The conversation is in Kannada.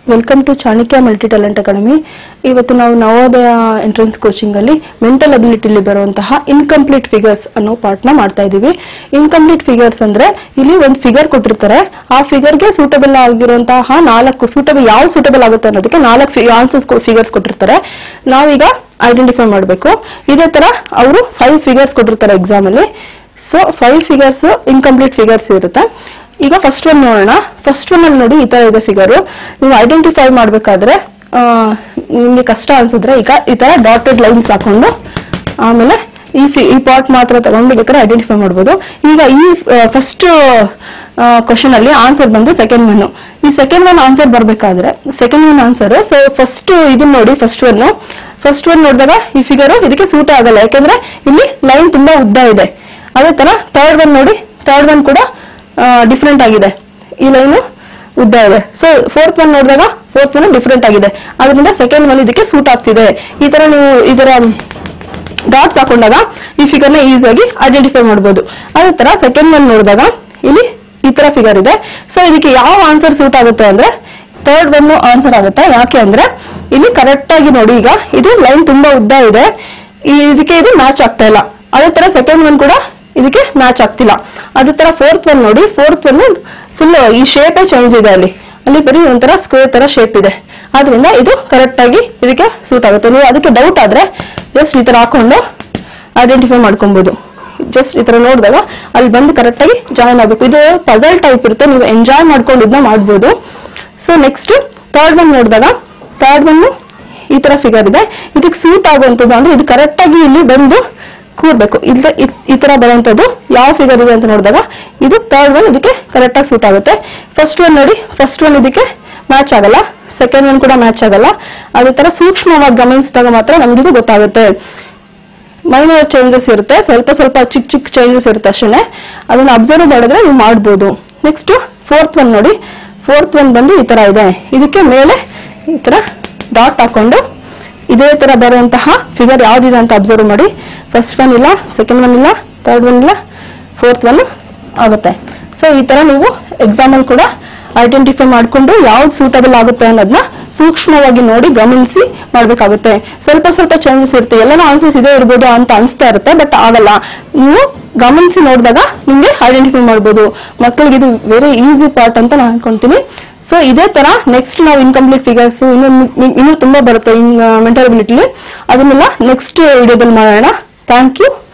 welcome to Chanakya multi talent academy ಇವತ್ತು ನಾವು ನವೋದಯ ಎಂಟ್ರೆನ್ಸ್ ಕೋಚಿಂಗ್ ಅಲ್ಲಿ ಮೆಂಟಲ್ ಅಬಿಲಿಟಿಲಿ ಬರುವಂತಹ ಇನ್ಕಂಪ್ಲೀಟ್ ಫಿಗರ್ಸ್ ಅನ್ನೋ ಪಾರ್ಟ್ನ ಮಾಡ್ತಾ ಇದೀವಿ ಇನ್ಕಂಪ್ಲೀಟ್ ಫಿಗರ್ಸ್ ಅಂದ್ರೆ ಇಲ್ಲಿ ಒಂದು ಫಿಗರ್ ಕೊಟ್ಟಿರ್ತಾರೆ ಆ ಫಿಗರ್ಗೆ ಸೂಟಬಲ್ ಆಗಿರುವಂತಹ ನಾಲ್ಕು ಸೂಟಬಲ್ ಯಾವ ಸೂಟಬಲ್ ಆಗುತ್ತೆ ಅನ್ನೋದಕ್ಕೆ ನಾಲ್ಕು ಆನ್ಸರ್ಸ್ ಫಿಗರ್ಸ್ ಕೊಟ್ಟಿರ್ತಾರೆ ನಾವೀಗ ಐಡೆಂಟಿಫೈ ಮಾಡಬೇಕು ಇದೇ ತರ ಅವರು ಫೈವ್ ಫಿಗರ್ಸ್ ಕೊಟ್ಟಿರ್ತಾರೆ ಎಕ್ಸಾಮ್ ಅಲ್ಲಿ so five figures incomplete figures ಇರುತ್ತೆ ಈಗ ಫಸ್ಟ್ ಒನ್ ನೋಡೋಣ ಫಸ್ಟ್ ಒನ್ ಅಲ್ಲಿ ನೋಡಿ ಈ ತರ ಇದೆ ಫಿಗರ್ ನೀವು ಐಡೆಂಟಿಫೈ ಮಾಡ್ಬೇಕಾದ್ರೆ ಆ, ನಿಮ್ಗೆ ಕಷ್ಟ ಅನ್ಸಿದ್ರೆ ಈಗ ಈ ತರ ಡಾಟೆಡ್ ಲೈನ್ಸ್ ಹಾಕೊಂಡು ಆಮೇಲೆ ಈ ಫಿ ಈ ಪಾರ್ಟ್ ಮಾತ್ರ ತಗೊಂಡು ಬೇಕಾದ್ರೆ ಐಡೆಂಟಿಫೈ ಮಾಡ್ಬೋದು ಈಗ ಈ ಫಸ್ಟ್ ಕ್ವಶನ್ ಅಲ್ಲಿ ಆನ್ಸರ್ ಬಂದು ಸೆಕೆಂಡ್ ಒನ್ ಈ ಸೆಕೆಂಡ್ ಒನ್ ಆನ್ಸರ್ ಬರ್ಬೇಕಾದ್ರೆ second one answer so first ಇದನ್ನ ನೋಡಿ ಫಸ್ಟ್ ಒನ್ ಫಸ್ಟ್ ಒನ್ ನೋಡಿದಾಗ ಈ ಫಿಗರ್ ಇದಕ್ಕೆ ಸೂಟ್ ಆಗಲ್ಲ ಯಾಕಂದ್ರೆ ಇಲ್ಲಿ ಲೈನ್ ತುಂಬಾ ಉದ್ದ ಇದೆ ಅದೇ ತರ ಥರ್ಡ್ ಒನ್ ನೋಡಿ ಥರ್ಡ್ ಒನ್ ಕೂಡ ಡಿಫ್ರೆಂಟ್ ಆಗಿದೆ ಈ ಲೈನು ಉದ್ದ ಇದೆ ಸೊ ಫೋರ್ತ್ ಒನ್ ನೋಡಿದಾಗ ಫೋರ್ತ್ ಒನ್ ಡಿಫ್ರೆಂಟ್ ಆಗಿದೆ ಅದರಿಂದ ಸೆಕೆಂಡ್ ಒನ್ ಇದಕ್ಕೆ ಸೂಟ್ ಆಗ್ತಿದೆ ಈ ತರ ನೀವು ಇದರ ಡಾಟ್ಸ್ ಹಾಕೊಂಡಾಗ ಈ ಫಿಗರ್ ನ ಈಸಿಯಾಗಿ ಐಡೆಂಟಿಫೈ ಮಾಡ್ಬೋದು ಅದೇ ತರ ಸೆಕೆಂಡ್ ಒನ್ ನೋಡಿದಾಗ ಇಲ್ಲಿ ಈ ತರ ಫಿಗರ್ ಇದೆ ಸೊ ಇದಕ್ಕೆ ಯಾವ ಆನ್ಸರ್ ಸೂಟ್ ಆಗುತ್ತೆ ಅಂದ್ರೆ ಥರ್ಡ್ ಒನ್ ಆನ್ಸರ್ ಆಗುತ್ತೆ ಯಾಕೆ ಅಂದ್ರೆ ಇಲ್ಲಿ ಕರೆಕ್ಟ್ ಆಗಿ ನೋಡಿ ಈಗ ಇದು ಲೈನ್ ತುಂಬಾ ಉದ್ದ ಇದೆ ಈ ಇದಕ್ಕೆ ಇದು ಮ್ಯಾಚ್ ಆಗ್ತಾ ಇಲ್ಲ ಅದೇ ತರ ಸೆಕೆಂಡ್ ಒನ್ ಕೂಡ ಇದಕ್ಕೆ ಮ್ಯಾಚ್ ಆಗ್ತಿಲ್ಲ ಅದೇ ತರ ಫೋರ್ತ್ ಒನ್ ನೋಡಿ ಫೋರ್ತ್ ಒನ್ ಫುಲ್ ಈ ಶೇಪೇ ಚೇಂಜ್ ಇದೆ ಅಲ್ಲಿ ಅಲ್ಲಿ ಬರೀ ಒಂಥರ ಸ್ಕ್ವೇರ್ ತರ ಶೇಪ್ ಇದೆ ಆದ್ರಿಂದ ಇದು ಕರೆಕ್ಟ್ ಆಗಿ ಇದಕ್ಕೆ ಸೂಟ್ ಆಗುತ್ತೆ ನೀವು ಅದಕ್ಕೆ ಡೌಟ್ ಆದ್ರೆ ಜಸ್ಟ್ ಈ ತರ ಹಾಕೊಂಡು ಐಡೆಂಟಿಫೈ ಮಾಡ್ಕೊಬಹುದು ಜಸ್ಟ್ ಈ ತರ ನೋಡಿದಾಗ ಅಲ್ಲಿ ಬಂದು ಕರೆಕ್ಟ್ ಆಗಿ ಜಾಯಿನ್ ಆಗಬೇಕು ಇದು ಪಜಲ್ ಟೈಪ್ ಇರುತ್ತೆ ನೀವು ಎಂಜಾಯ್ ಮಾಡ್ಕೊಂಡು ಇದನ್ನ ಮಾಡ್ಬೋದು ಸೊ ನೆಕ್ಸ್ಟ್ ಥರ್ಡ್ ಒನ್ ನೋಡಿದಾಗ ಥರ್ಡ್ ಒನ್ ಈ ತರ ಫಿಗರ್ ಇದೆ ಇದಕ್ಕೆ ಸೂಟ್ ಆಗುವಂಥದ್ದು ಅಂದ್ರೆ ಇದು ಕರೆಕ್ಟ್ ಆಗಿ ಇಲ್ಲಿ ಬಂದು ಕೂರ್ಬೇಕು ಇಲ್ಲ ಇ- ಈ ತರ ಬರುವಂತದ್ದು ಯಾವ ಫಿಗರ್ ಇದೆ ಅಂತ ನೋಡಿದಾಗ ಇದು ಥರ್ಡ್ ಒನ್ ಇದಕ್ಕೆ ಕರೆಕ್ಟ್ ಆಗಿ ಸೂಟ್ ಆಗುತ್ತೆ ಫಸ್ಟ್ ಒನ್ ನೋಡಿ ಫಸ್ಟ್ ಒನ್ ಇದಕ್ಕೆ ಮ್ಯಾಚ್ ಆಗಲ್ಲ ಸೆಕೆಂಡ್ ಒನ್ ಕೂಡ ಮ್ಯಾಚ್ ಆಗಲ್ಲ ಅದೇ ತರ ಸೂಕ್ಷ್ಮವಾಗಿ ಗಮನಿಸಿದಾಗ ಮಾತ್ರ ನಮ್ಗೆ ಇದು ಗೊತ್ತಾಗುತ್ತೆ ಮೈನರ್ ಚೇಂಜಸ್ ಇರುತ್ತೆ ಸ್ವಲ್ಪ ಸ್ವಲ್ಪ ಚಿಕ್ಕ ಚಿಕ್ಕ ಚೇಂಜಸ್ ಇರುತ್ತೆ ಅಷ್ಟೇ ಅದನ್ನ ಅಬ್ಸರ್ವ್ ಮಾಡಿದ್ರೆ ನೀವು ಮಾಡ್ಬೋದು ನೆಕ್ಸ್ಟ್ ಫೋರ್ತ್ ಒನ್ ನೋಡಿ ಫೋರ್ತ್ ಒನ್ ಬಂದು ಈ ತರ ಇದೆ ಇದಕ್ಕೆ ಮೇಲೆ ಈ ತರ ಡಾಟ್ ಹಾಕೊಂಡು ಇದೇ ತರ ಬರುವಂತಹ ಫಿಗರ್ ಯಾವ್ದಿದೆ ಅಂತ ಅಬ್ಸರ್ವ್ ಮಾಡಿ ಫಸ್ಟ್ ಒನ್ ಇಲ್ಲ ಸೆಕೆಂಡ್ ಒನ್ ಇಲ್ಲ ಥರ್ಡ್ ಒನ್ ಇಲ್ಲ ಫೋರ್ತ್ ಒನ್ ಆಗುತ್ತೆ ಸೊ ಈ ತರ ನೀವು ಎಕ್ಸಾಮಲ್ಲಿ ಕೂಡ ಐಡೆಂಟಿಫೈ ಮಾಡಿಕೊಂಡು ಯಾವ್ದು ಸೂಟಬಲ್ ಆಗುತ್ತೆ ಅನ್ನೋದನ್ನ ಸೂಕ್ಷ್ಮವಾಗಿ ನೋಡಿ ಗಮನಿಸಿ ಮಾಡ್ಬೇಕಾಗುತ್ತೆ ಸ್ವಲ್ಪ ಸ್ವಲ್ಪ ಚೇಂಜಸ್ ಇರುತ್ತೆ ಎಲ್ಲಾನು ಆನ್ಸರ್ಸ್ ಇದೇ ಇರ್ಬೋದು ಅಂತ ಅನಿಸ್ತಾ ಇರುತ್ತೆ ಬಟ್ ಆಗಲ್ಲ ನೀವು ಗಮನಿಸಿ ನೋಡಿದಾಗ ನಿಮ್ಗೆ ಐಡೆಂಟಿಫೈ ಮಾಡ್ಬೋದು ಮಕ್ಕಳಿಗೆ ಇದು ವೆರಿ ಈಸಿ ಪಾರ್ಟ್ ಅಂತ ನಾನು ಅನ್ಕೊಂತೀನಿ ಸೊ ಇದೇ ತರ ನೆಕ್ಸ್ಟ್ ನಾವು ಇನ್ಕಂಪ್ಲೀಟ್ ಫಿಗರ್ಸ್ ಇನ್ನು ಇನ್ನೂ ತುಂಬಾ ಬರುತ್ತೆ ಮೆಂಟಲ್ ಅಬಿಲಿಟಿಲಿ ಅದನ್ನೆಲ್ಲ ನೆಕ್ಸ್ಟ್ ವಿಡಿಯೋದಲ್ಲಿ ಮಾಡೋಣ ಥ್ಯಾಂಕ್ ಯು